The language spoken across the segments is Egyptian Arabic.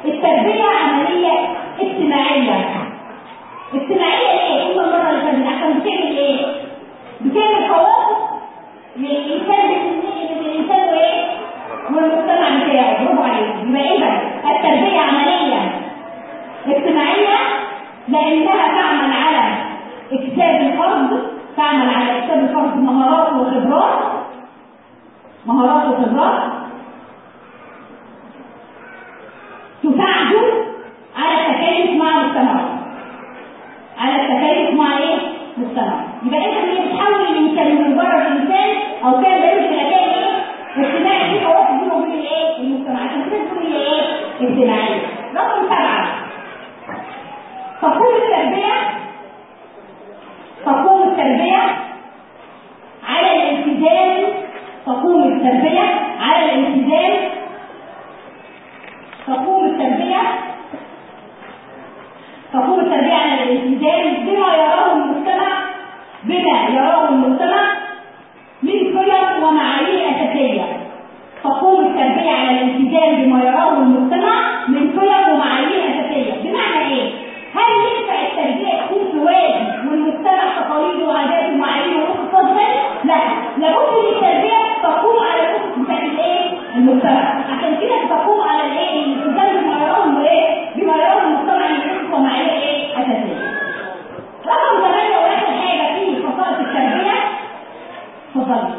التربية عملية اجتماعية اجتماعية ايه؟ كل مرة اللي فاتت عشان بتعمل ايه؟ بتعمل توافق للإنسان الإنسان وايه؟ والمجتمع بتاعه برافو عليك يبقى إذا التربية عملية اجتماعية لأنها تعمل على اكتساب الفرد تعمل على اكتساب الفرد مهارات وخبرات مهارات وخبرات تساعده على التكيف مع المجتمع على التكيف مع ايه؟ المجتمع يبقى انت هي بتحول الانسان من مجرد انسان او كان بيروح الى كان ايه؟ اجتماعي في حوار بينه وبين الايه؟ المجتمع عشان كده تقول هي ايه؟ اجتماعيه رقم سبعه تقوم التربيه تقوم التربيه على الالتزام تقوم التربيه على الالتزام تقوم التربيه تقوم التربيه على الالتزام بما يراه المجتمع بما يراه المجتمع من قيم ومعايير اساسيه تقوم التربيه على الالتزام بما يراه المجتمع من قيم ومعايير اساسيه بمعنى ايه هل ينفع التربيه تكون في وادي والمجتمع تقاليده وعاداته ومعاييره واقتصاد لا لابد ان التربيه تقوم على الاسس بتاعت الايه المجتمع عشان كده تقوم على الايه الالتزام بما يراه ايه بما يراه المجتمع من اسس ومعايير ايه اساسيه رقم 8 واخر حاجه في خصائص التربيه اتفضلي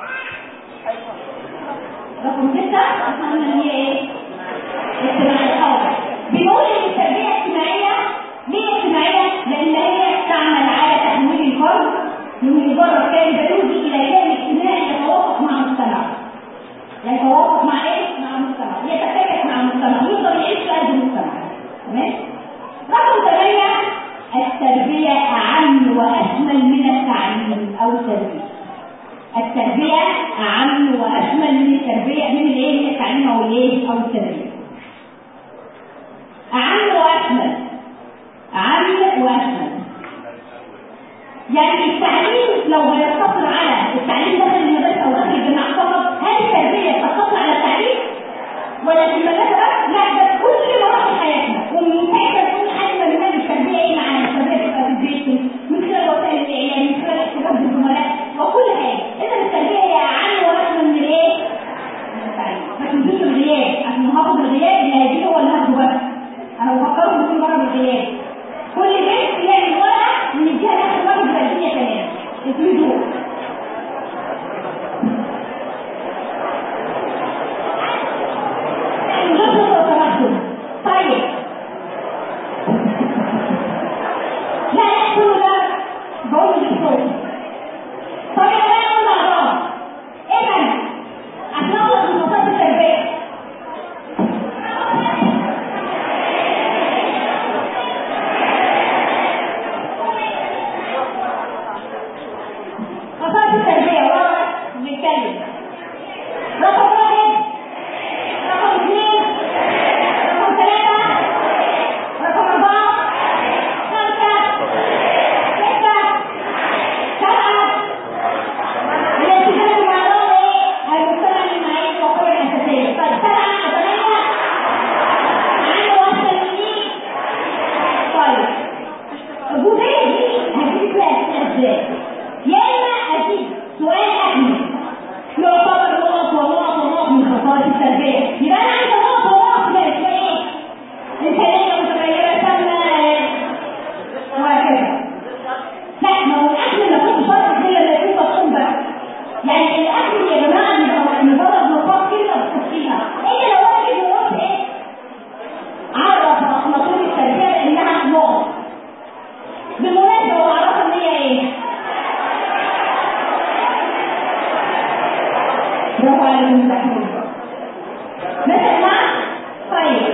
رقم 6 احنا قلنا ان هي ايه اجتماعيه حاضر بنقول ان التربيه اجتماعيه ليه اجتماعيه لان هي تعمل على تحويل الفرد من مجرد كان بيولوجي الى كائن اجتماعي يتوافق مع المجتمع يتوافق مع ايه مع المجتمع يتكيف مع المجتمع يقدر يعيش في قلب المجتمع تمام رقم 8 التربيه اعم واشمل من التعليم او التربيه التربيه اعم واشمل من التربيه من الايه من التعليم او الايه او التربيه اعم واشمل اعم واشمل يعني التعليم لو هيقتصر على التعليم داخل المدرسه او داخل الجامعه فقط هل التربيه تقتصر على التعليم ولا في المدرسه بس؟ لا ده كل مراحل حياتنا ومن ساعتها تكون حجم من التربيه ايه معانا؟ التربيه تبقى في البيت من خلال وسائل الاعلام من خلال احتكاك بالزملاء وكل حاجه اذا التربيه هي اعم واشمل من ايه؟ من التعليم ما تنسوش الغياب عشان نحافظ الغياب اللي هيجي هو اللي هاخده بس انا بفكركم كل مره بالغياب كل بنت يعمل ورقه من الجهه اخر واحد يبقى الدنيا تمام اسمه طيب لا لا كله ده بقول للصوت طيب انا اقول مع بعض اذا عشان اخلص من مصادر التربيه مصادر التربيه ورا بنتكلم رقم واحد رقم اثنين رقم ثلاثة رقم أربعة خمسة ستة سبعة الالتزام المعلوم ايه؟ المجتمع المعيشي والقوى الأساسية طيب سبعة ثمانية عنده واحدة منين؟ طيب الجزئية دي هديك فيها أسئلة ازاي؟ يا إما أديك سؤال أهلي يعتبر نقط ونقط ونقط من خصائص التربية يبقى أنا عايزة نقط ونقط من اسمها إيه؟ إنسانية متغيرة تامة وهكذا لا ما هو الأكل ما كنتش شرط كده اللي يكون مفهوم بس يعني الأكل يا جماعة مجرد مجرد نقاط كلمة بتخشيها إيه لو أنا جيت وقلت إيه؟ عرف أفلاطون التربية بأنها نقط بالمناسبة هو عرفها إن هي إيه؟ برافو عليكم تحمل مثل ما طيب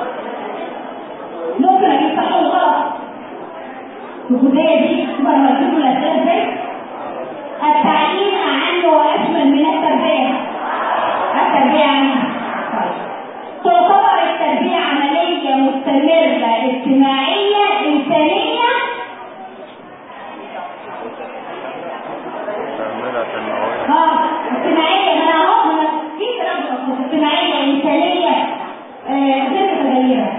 ممكن اجيب صح وغلط الجزئيه دي شوف انا هجيب الاسئله ازاي التعليم اعم واشمل من التربيه التربيه عنها طيب تعتبر التربيه عمليه مستمره اجتماعيه انسانيه كاملة المواهب اه اجتماعيه ما انا اهو ما انا في كلام بسيط. اجتماعيه انسانيه آه، غير متغيره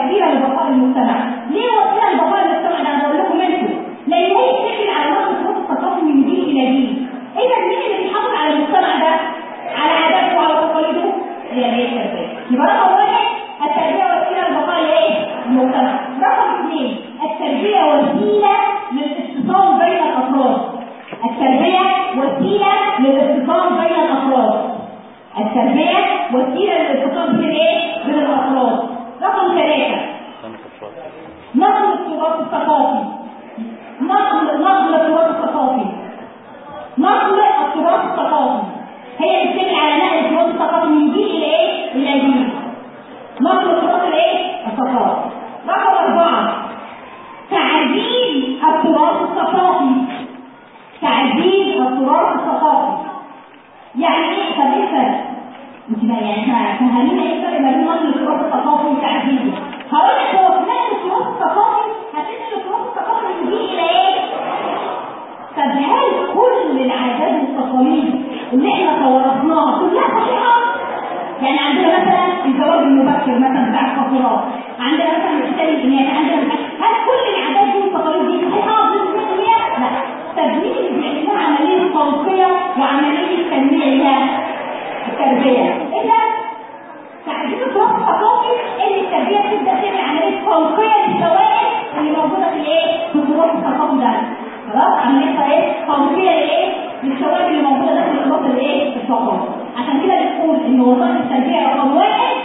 وسيله لبقاء المجتمع ليه وسيله لبقاء المجتمع ده انا بقول لكم انتوا لان هي بتحكي على نقص التراث الثقافي من جيل الى جيل اذا مين اللي بيحافظ على المجتمع ده على عاداته وعلى تقاليده هي اللي هي التربيه يبقى رقم واحد التربيه وسيله لبقاء الايه المجتمع رقم اثنين التربيه وسيله للاتصال بين الافراد التربيه وسيله للاتصال بين الافراد التربيه وسيله للاتصال بين ايه بين الافراد رقم ثلاثه نقل التراث الثقافي نقل نقل التراث الثقافي نقل التراث الثقافي هي بتتكلم على نقل التراث الثقافي من جيل الى ايه الى جيل نقل التراث الايه الثقافي رقم اربعه تعديل التراث الثقافي تعديل التراث الثقافي يعني ايه طب ايه الفرق؟ انت بقى يعني احنا فهمينا ايه الفرق ما بين نقل التراث الثقافي وتعديله؟ هقول لك هو في نقل التراث الثقافي هتنقل التراث الثقافي من جيل الى ايه؟ طب هل كل العادات والتقاليد اللي احنا توارثناها كلها صحيحه؟ يعني عندنا مثلا الزواج المبكر مثلا بتاع القاصرات عندنا مثلا الختان الجنائي عندنا هل كل العادات دي والتقاليد دي صحيحه بنسبه 100%؟ لا طب مين اللي بيعمل لها عمليه توصيه وعمليه تنميه لها؟ التربيه اذا تعديل التراث الثقافي ان التربيه تبدا تعمل عمليه توصيه للشوائب اللي موجوده في الايه؟ في التراث الثقافي ده خلاص عمليه ايه؟ توصيه لايه؟ للشوائب اللي موجوده داخل التراث الايه؟ الثقافي عشان كده بنقول ان وظائف التربيه رقم واحد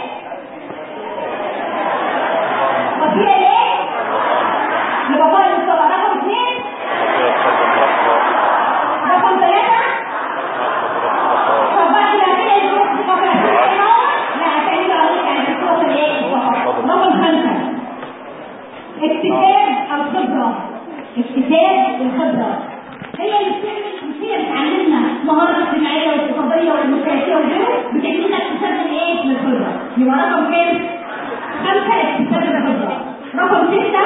وسيله لايه؟ لبقاء المجتمع رقم اثنين رقم ثلاثه طب بعد ما كده التراث الثقافي هتعمل ايه هو؟ لا هتعمل عمليه يعني التراث الايه؟ الثقافي رقم خمسه اكتساب الخبره اكتساب الخبره هي اللي بتعمل مش هي بتعلمنا مهارات اجتماعيه واقتصاديه والمسياسيه وغيره بتعمل لنا اكتساب الايه؟ للخبره يبقى رقم كام؟ خمسه اكتساب الخبره رقم سته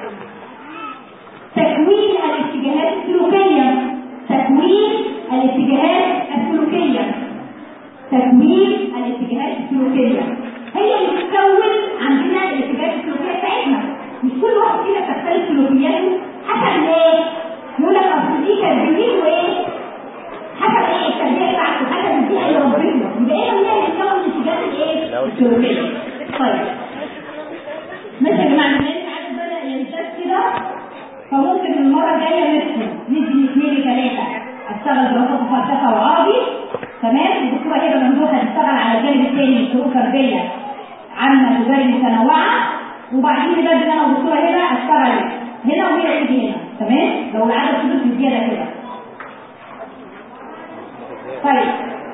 تكوين الاتجاهات السلوكيه تكوين الاتجاهات السلوكيه تكوين الاتجاهات السلوكيه هي اللي بتكون عندنا الاتجاهات السلوكيه بتاعتنا مش كل واحد فينا تختلف سلوكياته حسب ايه؟ يقول لك اصل دي تربيه وايه؟ حسب ايه التربيه بتاعته حسب البيئه اللي ربنا يبقى ايه اللي هي بتكون الاتجاهات الايه؟ السلوكيه طيب ماشي يا جماعه بما ان عدد بدا يمتد كده فممكن المره الجايه ندخل ندي اثنين ثلاثه اشتغل دراسات وفلسفه وعربي تمام الدكتوره هبه ممدوح هتشتغل على الجانب الثاني شروط تربيه عامه تجاري متنوعه وبعدين بجد انا والدكتوره هبه اشتغل هنا وهي تيجي هنا تمام لو العدد فضل بزياده كده طيب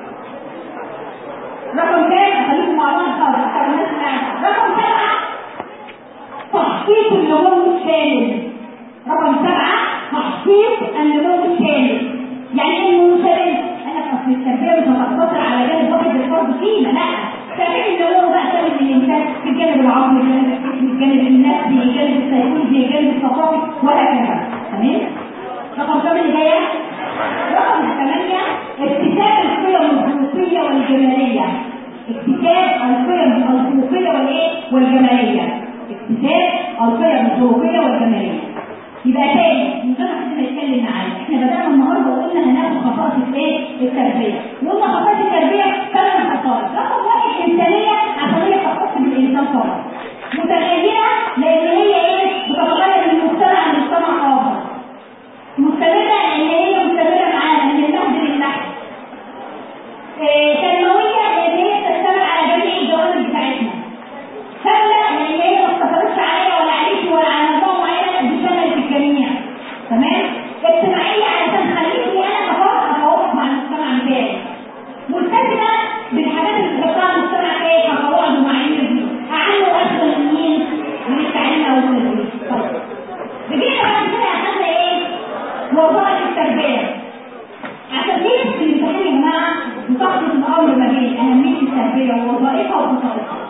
رقم كام خليكم مع بعض خالص عشان الناس معانا رقم سبعه تحقيق النمو الشامل رقم سبعه تحقيق النمو الشامل يعني ايه النمو الشامل؟ انا اصل التربيه مش هتقتصر على جانب واحد الفرد فينا لا تحقيق النمو بقى شامل الانسان في الجانب العقلي الجانب الفكري الجانب النفسي الجانب السيكولوجي الجانب الثقافي وهكذا تمام؟ رقم كام اللي جايه؟ رقم ثمانية اكتساب القيم الخلقية والجمالية اكتساب القيم الخلقية والايه؟ والجمالية اكتساب القيم الخلقية والجمالية يبقى تاني من غير ما حد ما يتكلم معايا احنا بدأنا النهارده وقلنا هناخد خصائص الايه؟ التربية وقلنا خصائص التربية ثمان خصائص رقم واحد إنسانية عشان هي تختص بالإنسان فقط متغيرة لأن هي ايه؟ بتتغير من مجتمع لمجتمع آخر مستمرة لأن هي مستمرة معانا من النهج للنحو تنموية لأن هي تشتغل على جميع الجوانب بتاعتنا ثابتة لأن هي ما اقتصرتش عليا ولا عليك ولا على نظام معين دي شملت الجميع تمام؟ اجتماعية علشان خليني أنا كفرد أتوافق مع المجتمع بتاعي ملتزمة بالحاجات اللي بتحطها المجتمع بتاعي كقواعد ومعايير دي أعلم أكثر من مين؟ من التعليم أو التدريس طيب رجعنا بعد كده أخذنا إيه؟ وظائف التربية عشان ليه في الامتحان يا جماعة بتخلط الأمر ما بين أهمية التربية ووظائفها وخصائصها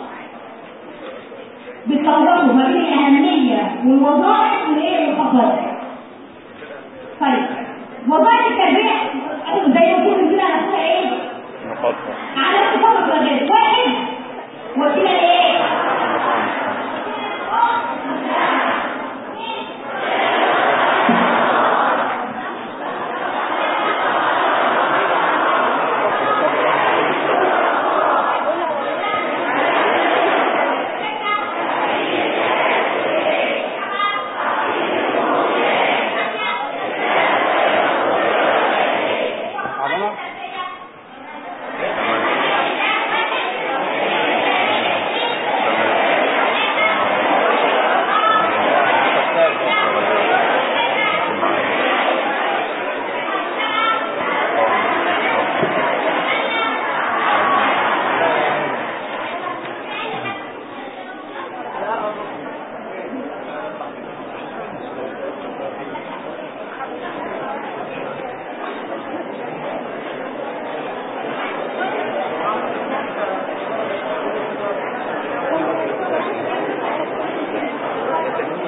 بتخلطوا ما بين الأهمية والوظائف والإيه والخصائص طيب وظائف التربية زي ما كنت كده على اسمها إيه؟ على صفات الرجال واحد وسيلة إيه؟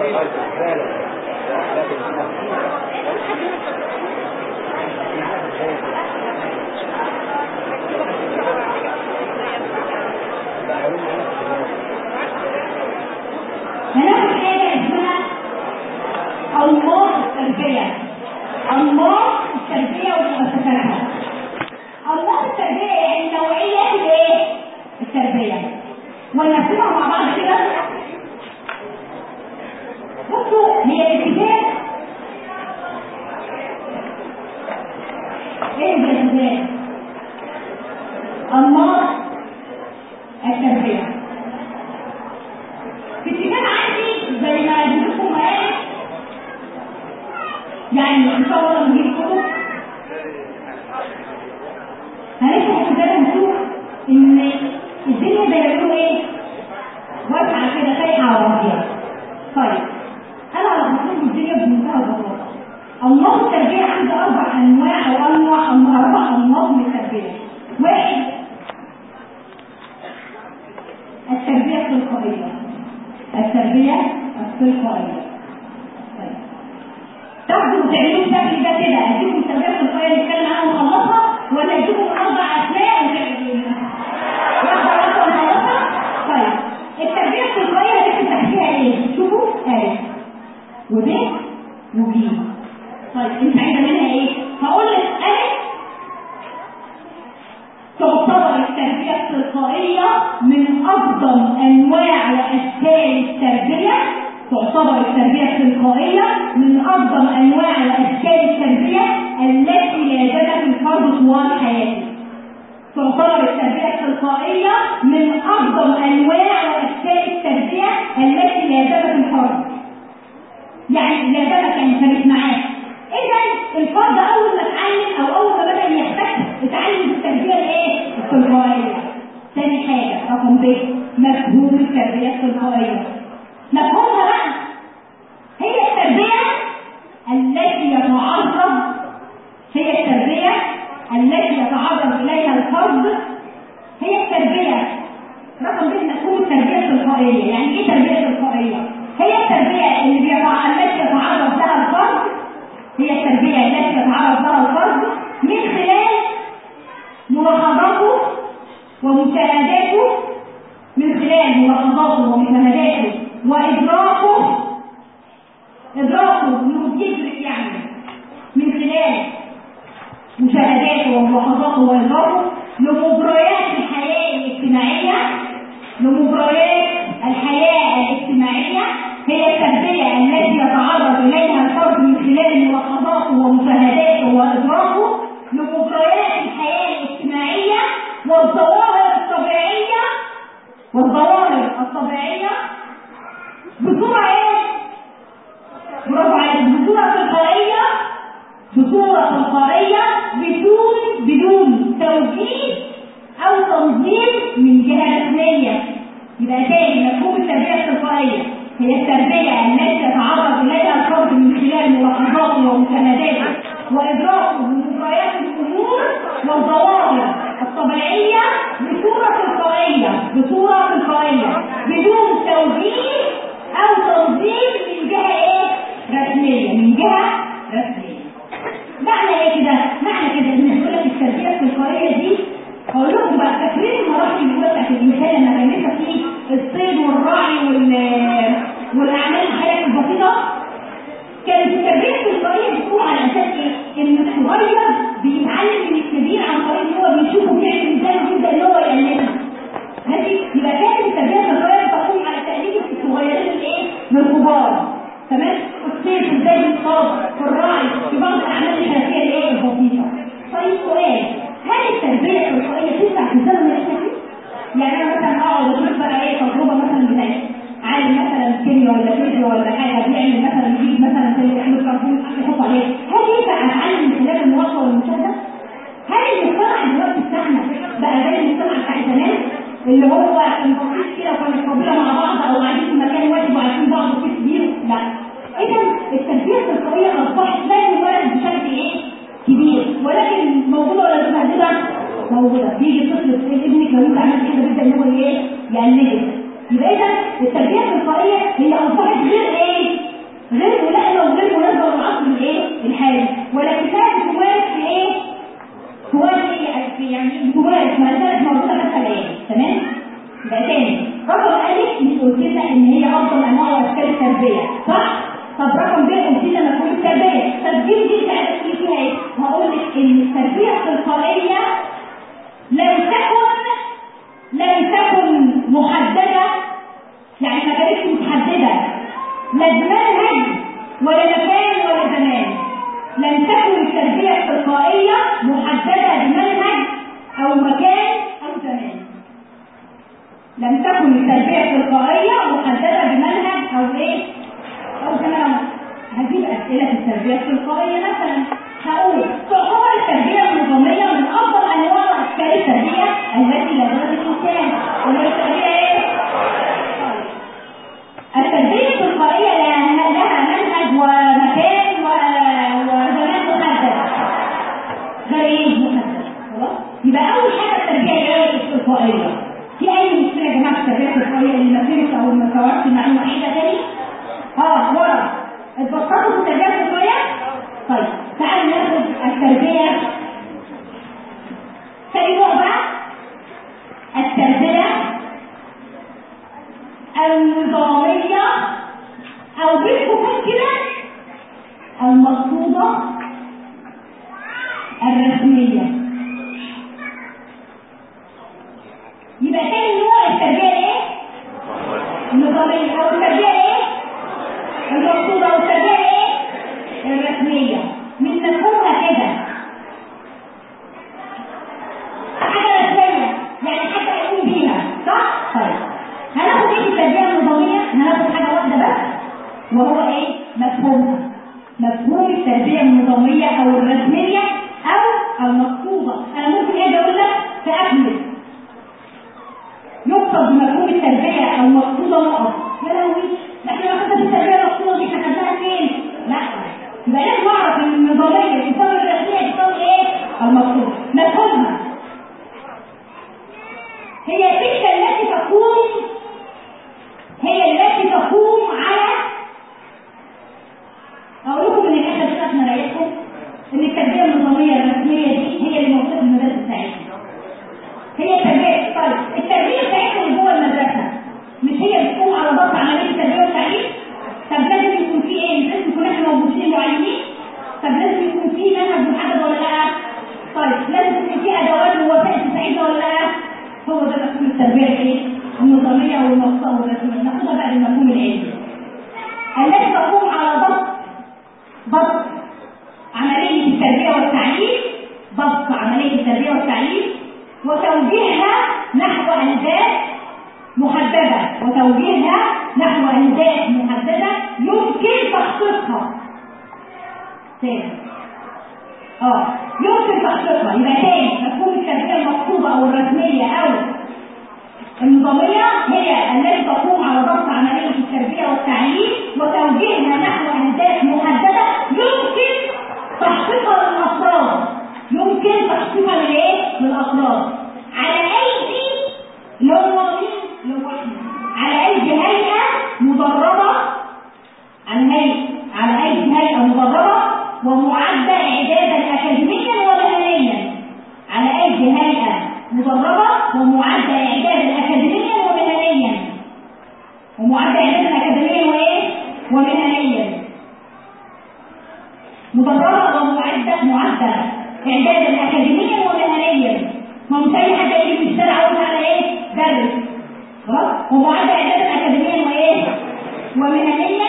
هناخد حاجة اسمها أنماط التربية أنماط التربية ومؤسساتها أنماط التربية يعني نوعيات الإيه؟ التربية ونرسمها مع بعض كده بصوا هي الكتاب ايه ده الكتاب؟ أنماط التربية في الكتاب عندي زي ما اديتكم قال يعني ان شاء الله لما نجيب كتب هنفتح الكتاب ونشوف ان الدنيا زي ما بيقولوا ايه واسعه كده سايحه وراضيه طيب انا هلخص لكم الدنيا بمنتهى البساطه انماط التربيه عندي اربع انواع او انواع اربع انماط من التربيه واحد التربيه التلقائيه التربية التلقائية طيب. تاخدوا وتعملوا الشكل ده كده اديكم التربية التلقائية نتكلم عنها ونخلصها ولا اديكم اربع اسماء وتعملوها؟ واحدة واحدة ونخلصها؟ طيب التربية التلقائية هنكتب تحتيها ايه؟ شوفوا ألف وب وب طيب انت عايزة منها ايه؟ هقول لك ألف تعتبر التربية التلقائية من أفضل أنواع وأشكال التربية تعتبر التربية التلقائية من أفضل أنواع وأشكال التربية التي لازمت الفرد طوال حياته تعتبر التربية التلقائية من أفضل أنواع وأشكال التربية التي لازمت الفرد يعني لازمت يعني كانت معاه إذا الفرد أول ما اتعلم أو أول ما بدأ يحتك اتعلم التربية الإيه؟ التلقائية. تاني حاجة رقم ب مفهوم التربية التلقائية. مفهومها بقى هي التربية التي يتعرض هي التربية التي يتعرض إليها الفرد هي التربية رقم ب مفهوم التربية التلقائية، يعني إيه تربية تلقائية؟ هي التربية اللي بيتع... التي يتعرض لها الفرد هي التربية التي يتعرض لها الفرد من خلال ملاحظاته ومشاهداته من خلال ملاحظاته ومشاهداته وإدراكه إدراكه إنه يدرك يعني من خلال مشاهداته وملاحظاته وإدراكه لمجريات الحياة الاجتماعية لمجريات الحياة الاجتماعية هي التربية التي يتعرض إليها الفرد من خلال ملاحظاته ومشاهداته وإدراكه لمجريات الحياة الاجتماعية والظواهر الطبيعية والظواهر الطبيعية بصورة إيه؟ برافو عليك بصورة تلقائية بصورة تلقائية بدون بدون توجيه أو تنظيم من جهة رسمية يبقى تاني مفهوم التربية التلقائية هي التربية التي يتعرض إليها الفرد من خلال ملاحظاته ومشاهداته وإدراكه لمجريات الأمور والظواهر الطبيعية بصورة تلقائية بصورة تلقائية بدون توجيه أو تنظيم من جهة إيه؟ رسمية من جهة رسمية معنى إيه كده؟ معنى كده إن يقول لك التربية التلقائية دي هقول لكم بقى فاكرين المراحل الأولى بتاعت الإنسان لما كان لسه فيه الصيد والرعي وال والأعمال الحياة البسيطة كانت التربية التلقائية بتكون على أساس إيه؟ إن الصغير بيتعلم من الكبير عن طريق إن هو بيشوفه بيعمل إزاي ويبدأ إن هو يقلده. ماشي؟ يبقى كانت التربية التلقائية بتقوم على تقليد الصغيرين الإيه؟ من الكبار. تمام؟ الصيد إزاي بيصطاد في الرعي في بعض الأعمال الحياتية الإيه؟ البسيطة. طيب سؤال هل التربية التلقائية تنفع في الزمن اللي احنا فيه؟ يعني أنا مثلا أقعد أشوف بقى إيه تجربة مثلا بتاعت عالم مثلا كيمياء ولا فيزياء ولا حاجه بيعمل مثلا يجيب مثلا زي يحمل كربون يحط عليه هل ينفع اتعلم من خلال الملاحظه والمشاهده؟ هل المجتمع دلوقتي بتاعنا بقى زي المجتمع بتاع زمان اللي هو كان بسيط كده وكان القبيله مع بعض او قاعدين في مكان واحد وعارفين بعض في كبير؟ لا اذا التربيه التلقائيه اصبحت لا تمارس بشكل ايه؟ كبير ولكن موجوده ولا متهدده؟ موجوده بيجي طفل ابنك لو انت عملت كده بيبدا ان هو ايه؟ يقلدك يبقى اذا التربيه التلقائيه هي اصبحت غير ايه؟ لا منهج ولا مكان ولا زمان لم تكن التربية التلقائية محددة بمنهج أو مكان أو زمان لم تكن التربية التلقائية محددة بمنهج أو إيه أو زمان هجيب أسئلة في التربية التلقائية مثلا هقول تعتبر التربية النظامية من أفضل أنواع أشكال التربية التي لدى الإنسان وهي التربية إيه؟ التربية التلقائية لها لها منهج ومكان و- وزمان محدد غير محدد خلاص يبقى أول حاجة التربية اللي هي التلقائية في أي مشكلة يا جماعة في التربية التلقائية اللي ما فهمش أو ما استوعبش المعلومة عيدة تاني؟ اه ورا اتبسطوا في التربية التلقائية؟ طيب تعالوا ناخد التربية تاني نوع بقى التربية النظامية أو بالكفر كده المقصودة الرسمية يبقى تاني نوع التربية ايه؟ النظامية أو التربية ايه؟ المقصودة أو التربية ايه؟ الرسمية من مفهومها كده حاجة رسمية يعني حاجة هيقوم بيها صح؟ طيب هناخد ايه في التربية النظامية؟ هناخد حاجة واحدة بس وهو ايه؟ مفهومها مفهوم التربية النظامية أو الرسمية أو المقصودة أنا ممكن اجي أقول لك تأكد يقصد بمفهوم التربية المقصودة نقط يا لهوي ده احنا لو كنا في التربية المقصودة دي احنا خدناها فين؟ لا يبقى لازم اعرف ان النظامية تساوي الرسمية تساوي ايه؟ المقصودة مفهومها هي تلك التي تقوم هي التي تقوم على اقول لكم ان الاخر كده عشان اريحكم ان التربيه النظاميه الرسميه دي هي اللي موجوده في المدارس بتاعتنا هي التربيه طيب التربيه بتاعتنا اللي جوه المدرسه مش هي بتقوم على ضبط عمليه التربيه والتعليم طب لازم يكون في ايه مش لازم يكون احنا موجودين معلمين طب لازم يكون في منهج محدد ولا لا طيب لازم يكون في ادوات ووسائل تساعدنا ولا لا هو ده مفهوم التربيه الايه النظاميه والمقصوده والرسميه ناخدها بقى بالمفهوم العلمي التي تقوم على ضبط ضبط عمليه التربيه والتعليم ضبط عمليه التربيه والتعليم وتوجيهها نحو اهداف محدده وتوجيهها نحو اهداف محدده يمكن تحقيقها تاني اه يمكن تحقيقها يبقى تاني مفهوم التربيه المقصوده او الرسميه او النظاميه هي التي تقوم على ضبط عمليه التربيه والتعليم وتوجيهها نحو اهداف محدده يمكن تحقيقها للافراد يمكن تحقيقها للايه؟ للافراد على ايدي اللي هو مين؟ اللي هو احنا على ايدي هيئه مدربه على هيئه على ايدي هيئه مدربه ومعدة إعدادا أكاديميا ومهنيا على أيدي هيئة مدربة ومعدة إعدادا أكاديميا ومهنيا ومعدة إعدادا أكاديميا وإيه؟ ومهنيا مدربة ومعدة معدة إعدادا أكاديميا ومهنيا ما مش أي حد يجي في الشارع يقول على إيه؟ درس خلاص ومعدة إعدادا أكاديميا وإيه؟ ومهنيا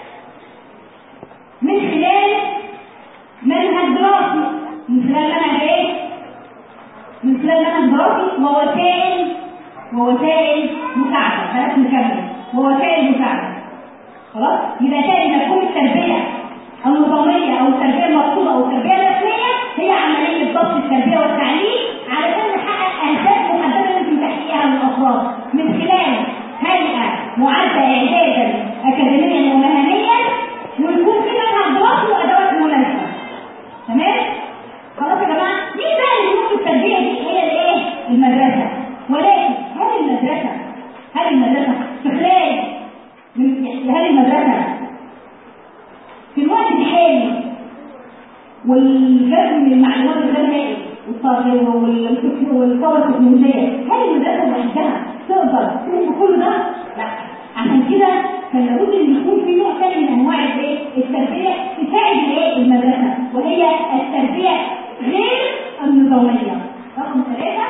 من خلال منهج دراسي من خلال منهج ايه؟ من خلال منهج دراسي ووسائل ووسائل مساعدة بلاش نكمل ووسائل مساعدة خلاص؟ يبقى تاني مفهوم التربية النظامية أو التربية المقصودة أو التربية الرسمية هي عملية ضبط التربية والتعليم علشان نحقق أهداف محددة يمكن تحقيقها للأفراد من خلال هيئة معدة إعدادا أكاديميا ومهنيا ويكون في منهج دراسي وأدوات مناسبة تمام خلاص يا جماعه مين بقى اللي ممكن التربيه دي هي الايه المدرسه ولكن هل المدرسه هل المدرسه في خلال هل المدرسه في الوقت الحالي والجذب من المعلومات الغير والطور التكنولوجيه هل المدرسه لوحدها تقدر تقوم بكل ده؟ لا عشان كده كان لابد ان يكون في نوع ثاني من انواع الايه؟ التربيه تساعد الايه؟ المدرسه وهي التربيه غير النظاميه. رقم ثلاثه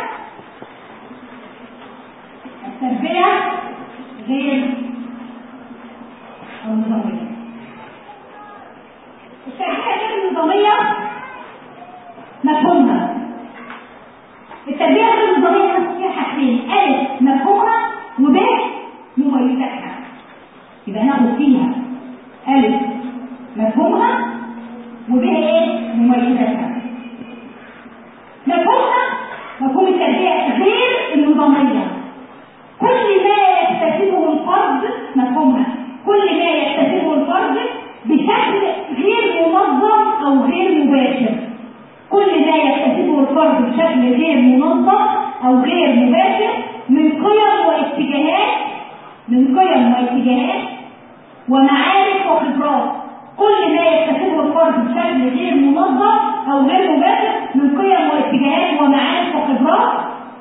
التربيه غير النظامية التربية غير النظامية مفهومها التربية غير النظامية فيها حاجتين ألف مفهومها وب مميزاتها يبقى ناخد فيها ألف مفهومها وب ايه مميزاتها مفهومها مفهوم التربية غير النظامية كل ما يكتسبه الفرد مفهومها كل ما يكتسبه الفرد بشكل غير منظم او غير مباشر كل ما يكتسبه الفرد بشكل غير منظم او غير مباشر من قيم واتجاهات من قيم واتجاهات ومعارف وخبرات كل ما يكتسبه الفرد بشكل غير منظم او غير مباشر من قيم واتجاهات ومعارف وخبرات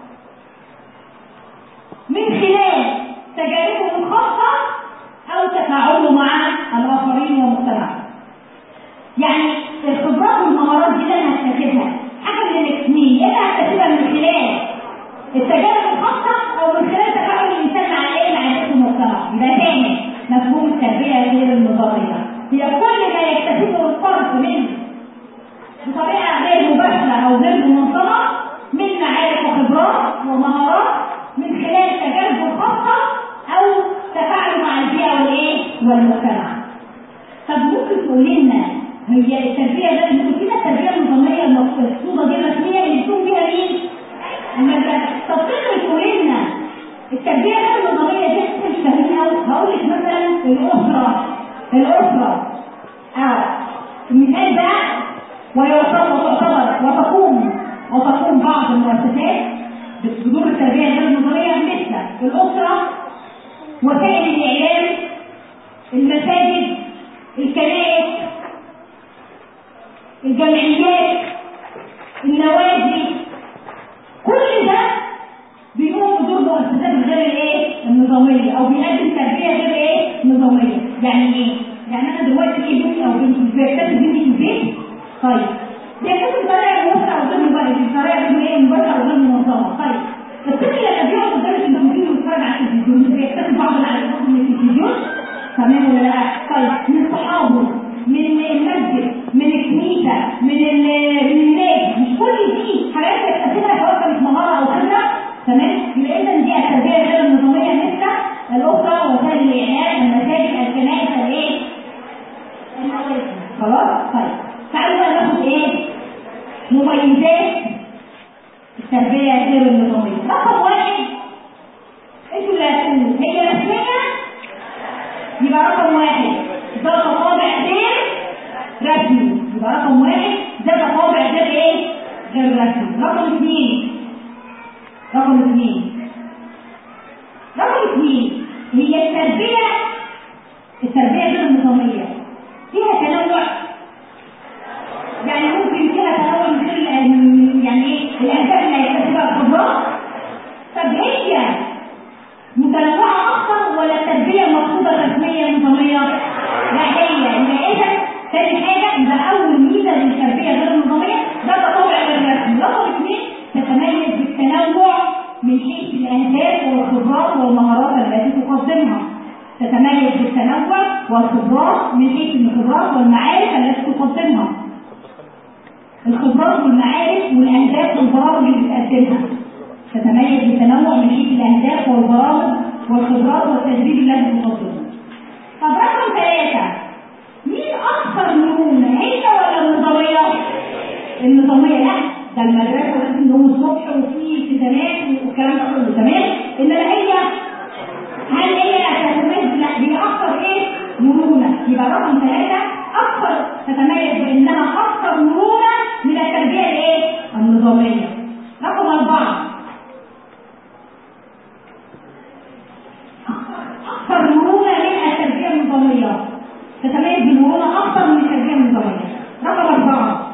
من خلال تجاربه الخاصة أو تفاعله مع الآخرين والمجتمع. يعني الخبرات والمهارات دي اللي أنا هكتسبها حاجة من الاثنين يا إما هكتسبها من خلال التجارب الخاصة أو من خلال تفاعل الإنسان مع إيه مع نفسه المجتمع. يبقى تاني مفهوم التربية غير النظامية هي كل ما يكتسبه الفرد من بطريقة غير مباشرة أو غير منظمة من معارف وخبرات ومهارات من خلال تجاربه الخاصة أو تفاعله مع البيئة والإيه؟ والمجتمع. طب ممكن تقولي لنا هي التربية ده ممكن كده التربية النظامية المقصودة دي الرسمية اللي بتكون بيها مين؟ المدرسة. طب تقدر تقولي لنا التربية غير النظامية دي احنا مش فاهمينها قوي هقول لك مثلا الأسرة الأسرة اه المثال ده ويعتبر وتعتبر وتقوم وتقوم بعض المؤسسات بدور التربية غير النظامية مثل الأسرة وسائل الإعلام المساجد الكنائس الجمعيات النوادي كل ده بيقوم بدور مؤسسات غير الايه؟ النظامية أو بيقدم تربية غير ايه؟ نظامية يعني ايه؟ يعني أنا دلوقتي في بنتي أو بنتي بيكتسب بنتي في البيت طيب بيكتسب بطريقة مباشرة أو غير مباشرة بطريقة غير ايه؟ مباشرة أو غير منظمة طيب الطفل لما بيقعد قدام التلفزيون ويتفرج على التلفزيون مش بيكتسب بعض العادات من التلفزيون تمام ولا لا؟ طيب من صحابه من المسجد من الكنيسة من ال- من الناس مش كل دي حاجات بيكتسبها سواء كانت مهارة أو خبرة تمام؟ يبقى إذا دي التربية غير النظامية مثل الأسرة وسائل الإعلام المساجد الكنائس الإيه؟ النوادي خلاص؟ طيب تعالوا بقى ناخد إيه؟ مميزات التربية غير النظامية رقم واحد انتوا اللي هتقولوا هي رسمية يبقى رقم واحد ده طابع غير رسمي يبقى رقم واحد ده طابع غير ايه؟ غير رسمي رقم اثنين رقم اثنين رقم اثنين هي التربية التربية غير النظامية فيها تنوع يعني ممكن فيها تنوع من غير ال- يعني ايه الأهداف اللي هيكتسبها الخبرات طب هي متنوعة أكثر ولا التربية المقصودة الرسمية النظامية؟ لا هي يبقى إذا تاني حاجة يبقى أول ميزة للتربية غير النظامية ده تطابع غير رسمي، رقم اثنين تتميز بالتنوع من حيث الأهداف والخبرات والمهارات التي تقدمها. تتميز بالتنوع والخبرات من حيث الخبرات والمعارف التي تقدمها. الخبرات والمعارف والاهداف والبرامج اللي بتقدمها تتميز بالتنوع من حيث الاهداف والبرامج والخبرات والتدريب الذي تقدمه طب رقم ثلاثة مين أكثر مرونة هي ولا النظامية؟ النظامية لا ده المدرسة لازم نقوم الصبح وفي التزامات والكلام ده كله تمام إنما هي هل هي تتميز لا هي أكثر إيه؟ مرونة يبقى رقم ثلاثة أكثر تتميز بأنها أكثر مرونة من التربية الإيه؟ النظامية رقم أربعة أكثر مرونة من التربية النظامية تتميز بالمرونة أكثر من التربية النظامية رقم أربعة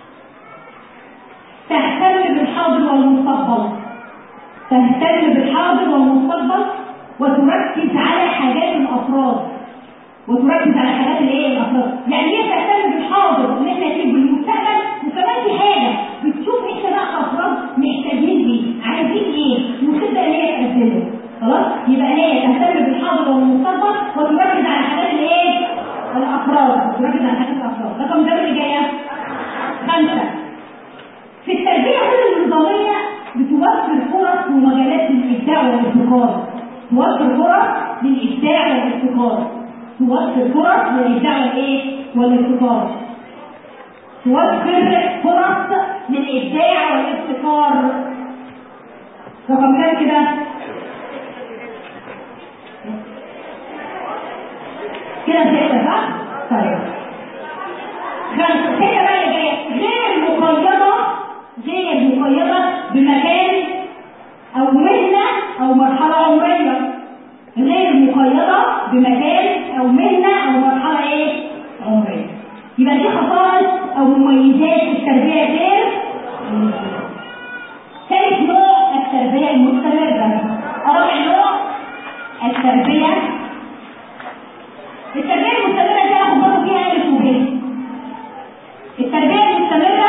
تهتم بالحاضر والمستقبل تهتم بالحاضر والمستقبل وتركز على حاجات الأفراد وتركز على حاجات الايه الافراد يعني هي تهتم بالحاضر ان احنا نجيب بالمستقبل وكمان في حاجه بتشوف احنا بقى كافراد محتاجين ايه عايزين ايه وتبدا ان هي تقدمه خلاص يبقى هي تهتم بالحاضر والمستقبل وتركز على الحاجات الايه الافراد تركز على الحاجات الافراد رقم كام اللي جايه خمسه في التربيه كل النظاميه بتوفر فرص ومجالات للابداع والابتكار توفر فرص للابداع والابتكار توفر فرص للابداع والايه والابتكار توفر فرص للابداع والابتكار رقم كام كده كده ستة صح؟ طيب خمسة ستة بقى اللي جاية غير مقيدة غير مقيدة بمكان أو مهنة أو مرحلة عمرية غير مقيدة بمكان أو مهنة أو مرحلة إيه؟ عمرية يبقى دي خصائص أو مميزات في التربية غير ثالث نوع التربية المستمرة رابع نوع التربية التربية المستمرة دي هاخد برضه فيها ألف وب التربية المستمرة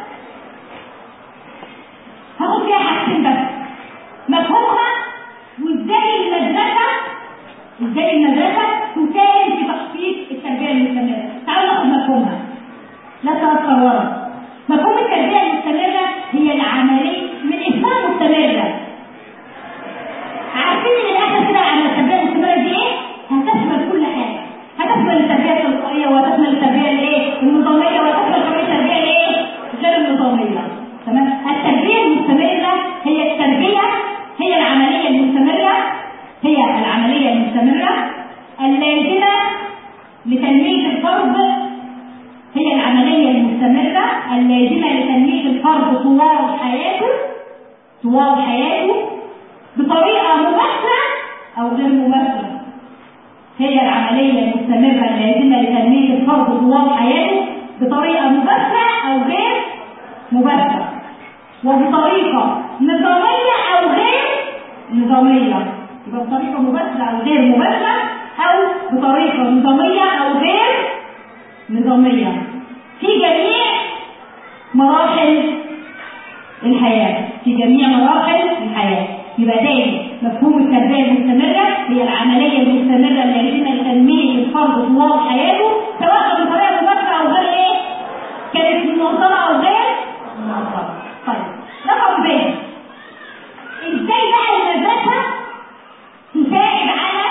هاخد فيها حاجتين بس مفهومها وازاي المدرسة ازاي المدرسة تساهم في تخطيط التربية المستمرة تعالوا ناخد مفهومها لا تأثر ورا مفهوم التربية المستمرة هي العملية من اسمها مستمرة عارفين ان الاخر كده على التربية المستمرة دي ايه؟ هتشمل كل حاجة هتشمل التربية التلقائية وهتشمل التربية الايه؟ النظامية وهتشمل كمان التربية الايه؟ غير النظامية تمام؟ التربية المستمرة هي التربية هي العملية المستمرة هي العملية المستمرة اللازمة لتنمية الفرد هي العملية المستمرة اللازمة لتنمية الفرد طوال حياته طوال حياته بطريقة مباشرة أو غير مباشرة هي العملية المستمرة اللازمة لتنمية الفرد طوال حياته بطريقة مباشرة أو غير مباشرة وبطريقة نظامية أو غير نظامية يبقى بطريقة مباشرة أو غير مباشرة أو بطريقة نظامية أو غير نظامية في جميع مراحل الحياة في جميع مراحل الحياة يبقى تاني مفهوم التربية المستمرة هي العملية المستمرة اللازمة لتنمية الفرد طوال حياته سواء كان بطريقة مباشرة أو غير إيه؟ كانت منظمة أو غير منظمة. طيب رقم ب ازاي بقى المدرسة تساعد على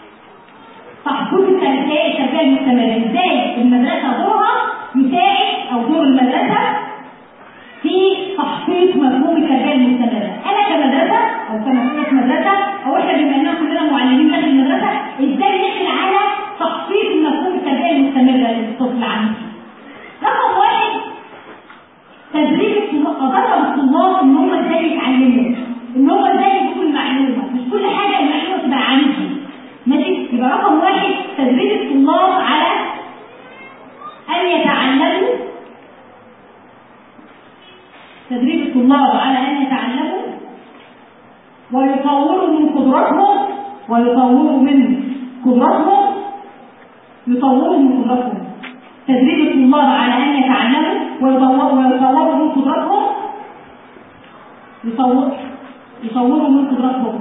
تحقيق التربية التربية المستمرة ازاي المدرسة دورها يساعد أو دور المدرسة في تحقيق مفهوم التربية المستمرة أنا كمدرسة أو كمسؤولة مدرسة أو إحنا بما إننا كلنا معلمين داخل المدرسة إزاي نعمل على تحقيق مفهوم التربية المستمرة للطفل عندي رقم واحد تدريب الطلاب أدرب الطلاب إن هم إزاي يتعلموا إن هم إزاي يجيبوا المعلومة مش كل حاجة المعلومة تبقى عندي ماشي يبقى رقم واحد تدريب الطلاب على أن يتعلموا تدريب الطلاب على أن يتعلموا ويطوروا من قدراتهم ويطوروا من قدراتهم يطوروا من قدراتهم تدريب الطلاب على أن يتعلموا ويطوروا ويطوروا من قدراتهم يطور يطوروا من قدراتهم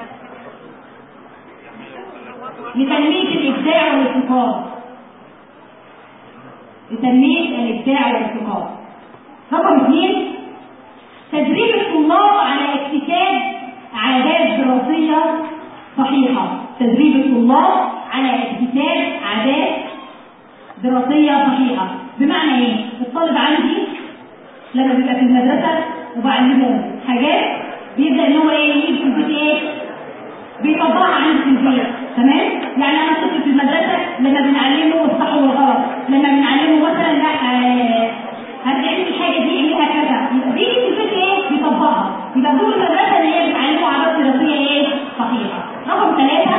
لتنمية الإبداع والابتكار لتنمية الإبداع والابتكار رقم اثنين تدريب الطلاب على اكتساب عادات دراسية صحيحة تدريب الطلاب على اكتساب عادات دراسية صحيحة بمعنى ايه؟ الطالب عندي لما بيبقى في المدرسة وبعلمه حاجات بيبدأ ان هو ايه يجيب في البيت ايه؟ بيطبقها عندي في البيت تمام؟ يعني انا طفل في المدرسة لما بنعلمه الصح والغلط لما بنعلمه مثلا لا آه هتعمل الحاجة دي اعملها كذا يبقى بيجي في البيت ايه؟ بيطبقها يبقى دور المدرسة ان هي بتعلمه عادات دراسية ايه؟ صحيحة رقم ثلاثة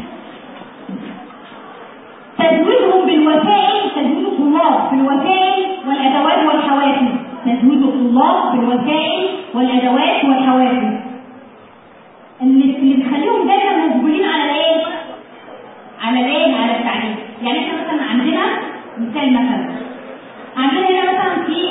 تزويدهم بالوسائل تزويد الطلاب بالوسائل والادوات والحوافز تزويد الطلاب بالوسائل والادوات والحوافز اللي اللي بيخليهم دايما مقبلين على الايه؟ على الايه؟ على التعليم يعني احنا مثلا عندنا مثال مثلا عندنا هنا مثلا في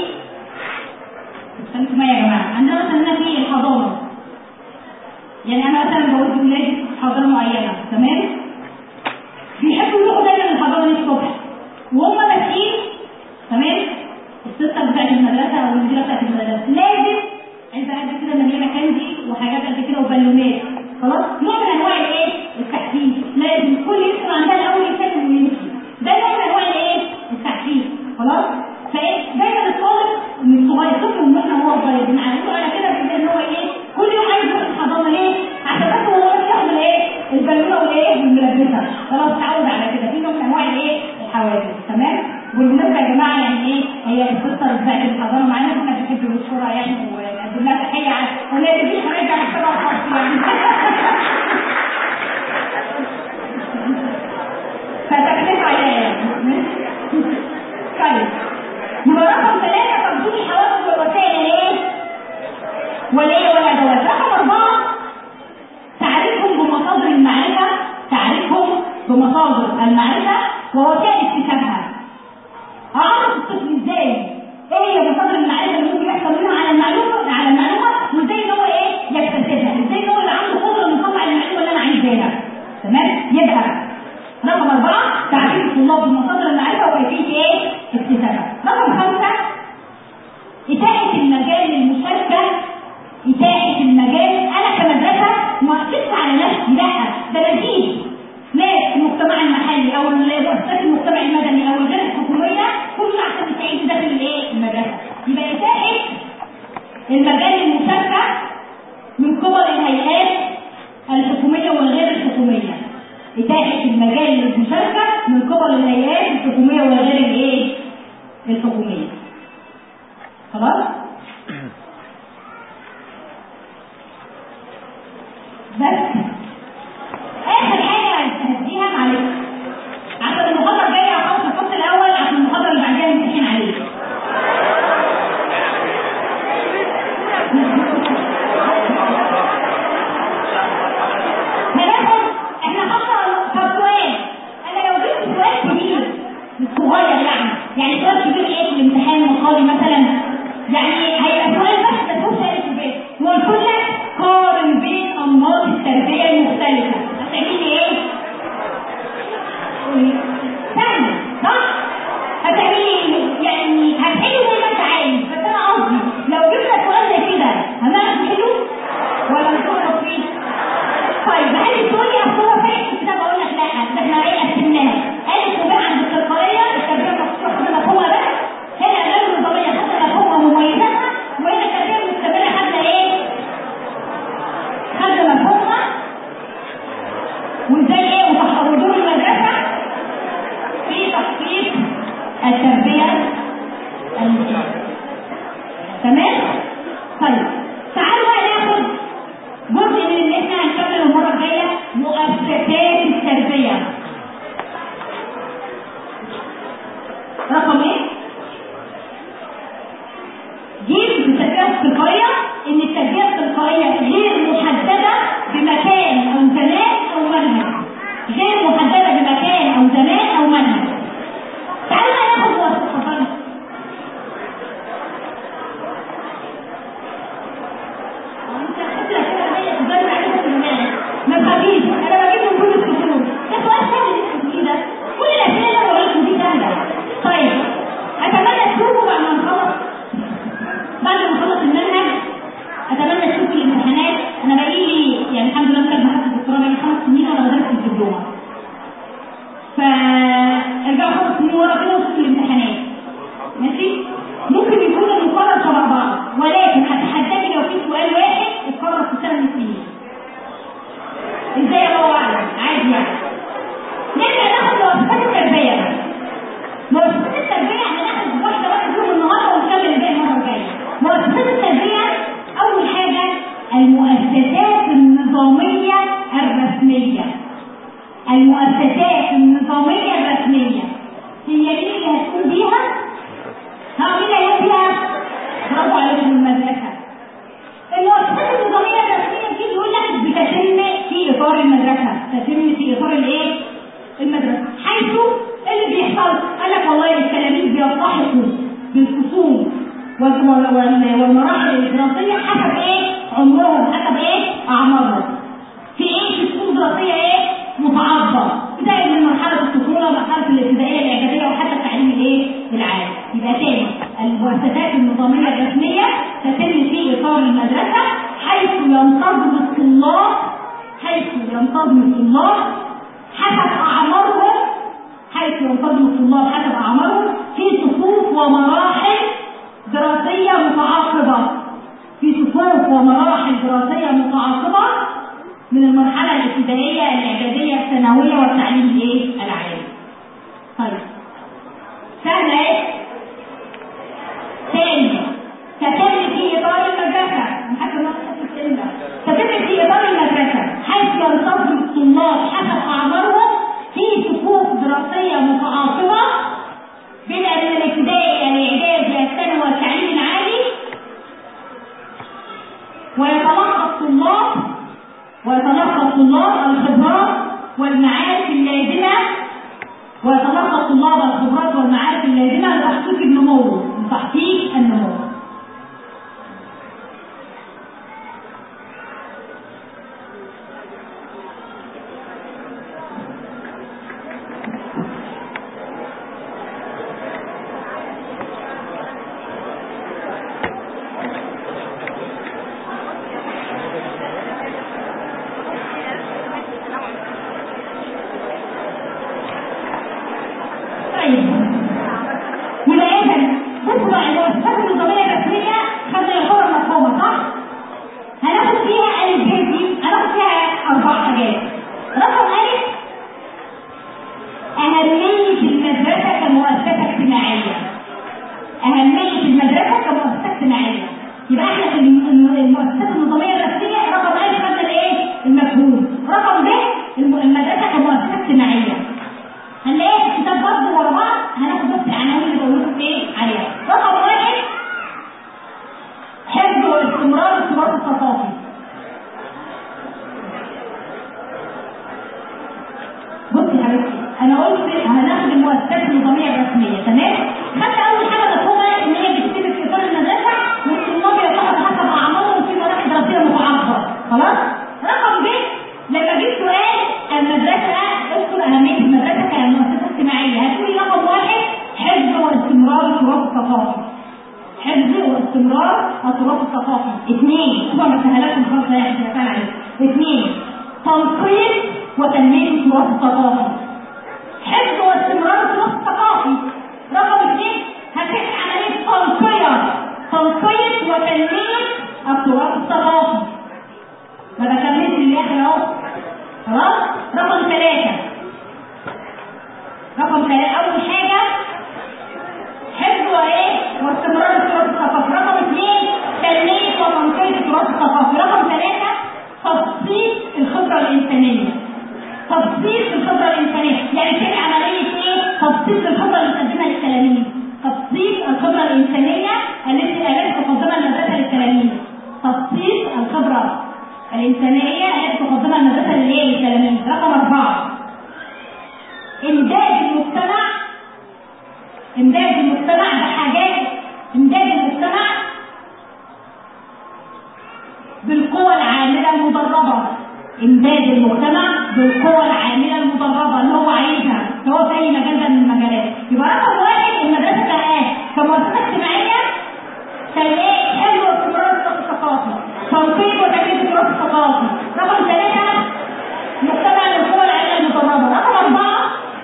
خليكم معايا يا جماعه عندنا مثلا هنا في الحضانه يعني انا مثلا بقول لاولادي حضانه معينه تمام بيحبوا يروحوا دايما الحضانه الصبح وهم ماشيين تمام السته بتاعت المدرسه او المديره بتاعت المدرسه لازم علبه قد كده مليانه كاندي وحاجات قد كده وبالونات خلاص نوع من انواع الايه؟ التحفيز لازم كل يدخل عندها الاول يسلم ويمشي ده نوع من انواع الايه؟ التحفيز خلاص؟ فايه دايما الطالب من صغير طفل من احنا وهو صغير بنعلمه على كده بيبدا ان هو ايه؟ كل يوم عايز يروح الحضانه ليه؟ عشان بس هو ياخد الايه؟ البالونه والايه؟ والملبسه خلاص اتعود على كده في نوع من انواع الايه؟ الحوافز تمام؟ بالمناسبه يا جماعه يعني ايه؟ هي القصه بتاعت الحضانه معانا احنا بنحب نشكرها يعني ونقدم لها تحيه على ولا تجيش حاجه على الشباب الخاص يعني فتكلفة عليها يعني طيب يبقى رقم ثلاثة تقديم الحوافز والوسائل الايه؟ والايه والادوات رقم أربعة تعريفهم بمصادر المعرفة تعريفهم بمصادر المعرفة ووسائل اكتسابها أعرف الطفل ازاي ايه هي مصادر المعرفة اللي ممكن يحصل منها على المعلومة على المعلومة وازاي ان هو ايه يكتسبها ازاي ان هو اللي عنده قدرة انه يطلع المعلومة اللي انا عايزاها تمام يبقى رقم أربعة تعريف الطلاب بمصادر المعرفة وكيفية إيه؟ اكتسابها. رقم خمسة إتاحة المجال للمشاركة إتاحة المجال أنا كمدرسة ما أقفش على نفسي لا ده أنا أجيب ناس المجتمع المحلي أو مؤسسات المجتمع المدني أو الغير الحكومية كله عشان يساعدوا داخل الإيه؟ المدرسة. يبقى إتاحة المجال للمشاركة من قبل الهيئات الحكومية والغير الحكومية. إتاحة المجال للمشاركة من قبل الهيئات الحكومية وغير الإيه؟ الحكومية. خلاص؟ بس آخر حاجة هديها معلش عشان المحاضرة الجاية هخلص الفصل الأول عشان المحاضرة اللي بعديها نمتحن عليه. هناخد احنا حاطه طب سؤال انا لو جبت سؤال كبير مش صغير يعني يعني سؤال كبير ايه في الامتحان مقالي مثلا يعني هيبقى سؤال بس بس هو سؤال كبير وقلت لك قارن بين انماط التربيه المختلفه هتعملي ايه؟ سهل صح؟ هتعملي يعني هتحلي زي ما انت عايز بس انا قصدي لو جبنا سؤال زي كده هنعرف نحله ولا نفكر فيه؟ طيب هل تقول لي اصل هو فاهم الكتاب اقول لك لا ده احنا ايه قسمناها قالت وبقى عند التلقائيه التربيه المخصوصه خدنا مفهومها بس هنا غير النظاميه خدنا مفهومها ومميزاتها وهنا التربيه المستمره خدنا ايه؟ خدنا مفهومها وازاي ايه وتحضر دور المدرسه في تخطيط التربيه المستمره تمام؟ طيب تعالوا بقى ناخد جزء من اللي احنا هنكمل المره الجايه مؤسسات التربيه رقم ايه؟ جيل في التربيه التلقائيه ان التربيه التلقائيه غير محدده بمكان او زمان او منهج غير محدده بمكان او زمان او منهج تعالوا بقى ناخد مؤسسات ما تخافيش انا بجيب من كل الفصول ده سؤال سهل اللي ده كل الاسئله اللي انا بقولها دي سهله طيب اتمنى تشوفوا بعد ما نخلص بعد ما نخلص المنهج اتمنى تشوفوا الامتحانات انا بقالي لي يعني الحمد لله مكمل بحث الدكتوراه بقالي خمس سنين وانا بدرس في الدبلومه فارجعوا خمس سنين ورا كده وشوفوا الامتحانات ماشي ممكن يكون المقرر شبه بعض ولكن هتحددي لو في سؤال واحد اتكرر في سنه من السنين ازاي الله اعلم عادي يعني نرجع ناخد مؤسسات التربيه مؤسسات التربيه هناخد واحده واحده فيهم النهارده ونكمل الباقي المره الجايه مؤسسات التربيه اول حاجه المؤسسات النظاميه الرسميه المؤسسات النظاميه الرسميه هي مين اللي هتقوم بيها؟ ها مين اللي هيقوم بيها؟ برافو عليكم المدرسه المؤسسات النظاميه الرسميه دي بيقول لك بتتم في اطار المدرسه تتم في اطار الايه المدرسه حيث اللي بيحصل قال لك والله التلاميذ بيلتحقوا بالفصول والمراحل الدراسيه حسب ايه عمرهم حسب ايه اعمارهم في ايه في فصول دراسيه الابتدائيه الاعداديه وحتى التعليم الايه العالي يبقى تاني المؤسسات النظاميه الرسميه تتم في اطار المدرسه حيث ينتظم الطلاب حيث ينتظم الطلاب حسب اعمارهم حيث ينتظم الطلاب حسب اعمارهم في صفوف ومراحل دراسيه متعاقبه في صفوف ومراحل دراسيه متعاقبه من المرحله الابتدائيه الاعداديه الثانويه والتعليم الايه العالي طيب سهله ايه تاني تتم في اطار المدرسه حتى ما تتم في اطار المدرسه حيث ينتظم الطلاب حسب اعمارهم في صفوف دراسيه متعاقبه بدءا من الابتدائي الاعدادي الثانوي والتعليم العالي ويتلقى الطلاب ويتلقى الطلاب الخبرات والمعارف اللازمه ويتلقى الطلاب الخبرات والمعارف اللازمه لتحقيق النمو لتحقيق النمو طيب يبقى اذا بصوا بقى المؤسسات النظاميه الرسميه خدنا الصوره المفهومه صح؟ هناخد فيها الف ب دي هناخد فيها اربع حاجات رقم الف اهميه المدرسه كمؤسسه اجتماعيه اهميه المدرسه كمؤسسه اجتماعيه يبقى احنا في الم- المؤسسات النظاميه الرسميه رقم الف خدنا الايه؟ المفهوم رقم ب الم- المدرسه كمؤسسه اجتماعيه هنلاقيها في الكتاب برضه ورا بعض هناخد بس العناوين اللي بقول لكم ايه عليها رقم واحد حفظ واستمرار التراث الثقافي بصي يا حبيبتي انا قلت هناخد المؤسسات النظاميه الرسميه تمام خدت اول حاجه مفهومه ان هي بتكتب في اطار المدرسه والطلاب يتخذ حسب اعمارهم في مراحل دراسيه متعاقبه خلاص رقم ب لما جيت سؤال المدرسه اذكر اهميه المدرسه كمؤسسه اجتماعيه هتقولي رقم واحد حفظ واستمرار التراث الثقافي حفظ واستمرار التراث الثقافي اثنين طبعا مسهلاتكم خالص يا اخي تعالى عليك اثنين تنقيط وتنميه التراث الثقافي حفظ واستمرار التراث الثقافي رقم اثنين هتبقى عمليه تنقية تنقية وتنمية التراث الثقافي ما بكملش الاخر اهو خلاص رقم ثلاثة رقم ثلاثة أول حاجة حفظ وإيه واستمرار التراث الثقافي رقم اثنين تنمية وتنقية التراث الثقافي رقم ثلاثة تبسيط الخبرة الإنسانية تبسيط الخبرة الإنسانية يعني في عملية إيه تبسيط الخبرة اللي بتقدمها للتلاميذ تبسيط الخبرة الإنسانية التي التي تقدمها المدرسة للتلاميذ تبسيط الخبرة الإنسانية التي تقدمها المدرسة للإيه للتلاميذ رقم أربعة إمداد المجتمع إمداد المجتمع بحاجات إمداد المجتمع بالقوى العاملة المدربة إمداد المجتمع بالقوى العاملة المدربة اللي هو عايزها سواء في أي مجال ده من المجالات يبقى رقم واحد المدرسة كإيه؟ كمؤسسة اجتماعية كإيه؟ حلو استمرار التراث الثقافي تنقيط وتنمية التراث الثقافي رقم ثلاثة مجتمع للقوى العاملة المدربة رقم أربعة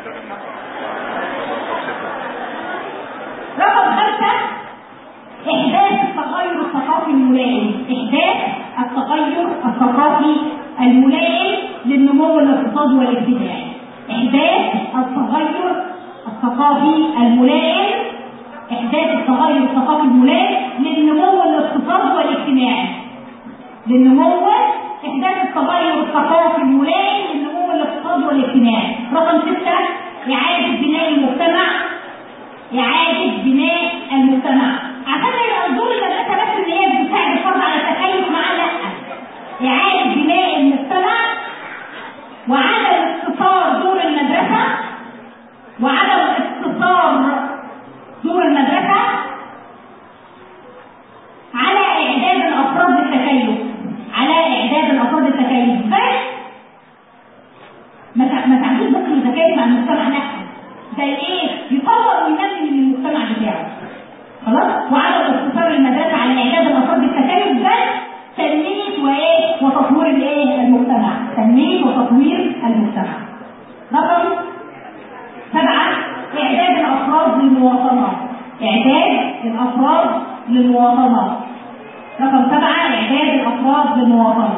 رقم خمسة إحداث التغير الثقافي الملائم إحداث التغير الثقافي الملائم للنمو الاقتصادي والاجتماعي إحداث التغير الثقافي الملائم إحداث التغير الثقافي الملائم للنمو الاقتصادي والاجتماعي للنمو إحداث التغير الثقافي الملائم للنمو الاقتصادي والاجتماعي رقم ستة إعادة بناء المجتمع إعادة بناء المجتمع عشان يبقى دور المدرسة بس إن هي بتساعد الفرد على التكيف معاه لأ إعادة بناء المجتمع وعدم اقتصار دور المدرسة وعدم اقتصار دور المدرسة على إعداد الأفراد للتكيف على إعداد الأفراد للتكيف بس ما تع- ما تعملوش بس التكيف مع المجتمع نفسه ده يطور وينمي من المجتمع بتاعه خلاص وعدم اقتصار المدرسه على اعداد الافراد بالتكاليف بل تنميه وايه وتطوير الايه المجتمع تنميه وتطوير المجتمع رقم سبعه اعداد الافراد للمواطنه اعداد الافراد للمواطنه رقم سبعه اعداد الافراد للمواطنه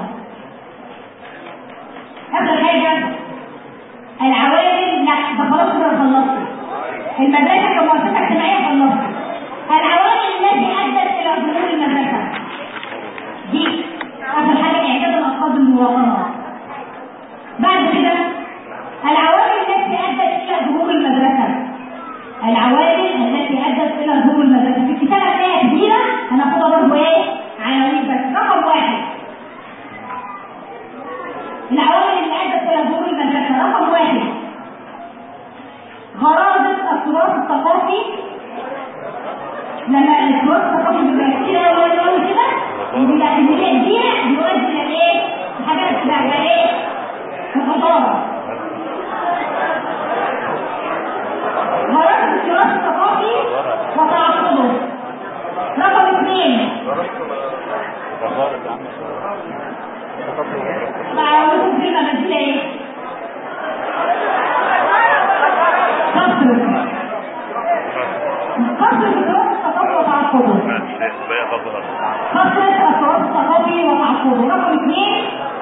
اخر حاجه العوامل لا ده خلاص كده خلصت المدرسه كمؤسسه اجتماعيه خلصت العوامل التي ادت الى ظهور المدرسه دي اخر حاجه اعداد الافراد المواطنه بعد كده العوامل التي ادت الى ظهور المدرسه العوامل التي ادت الى ظهور المدرسه في الكتابه هتلاقيها كبيره هناخدها برضه ايه عناوين بس رقم واحد العوامل اللي ادت الى ظهور المدرسه رقم واحد غرابه التراث الثقافي لما التراث الثقافي بيبقى كتير قوي قوي كده وبيبقى كميه كبيره بيؤدي الى ايه؟ حاجات بقى ايه؟ متضاربه غرابه التراث الثقافي وتعصبه رقم اثنين معروف كلمة بديلة ايه؟ قصر قصر التراث الثقافي وتعصبه قصر التراث الثقافي وتعصبه رقم اثنين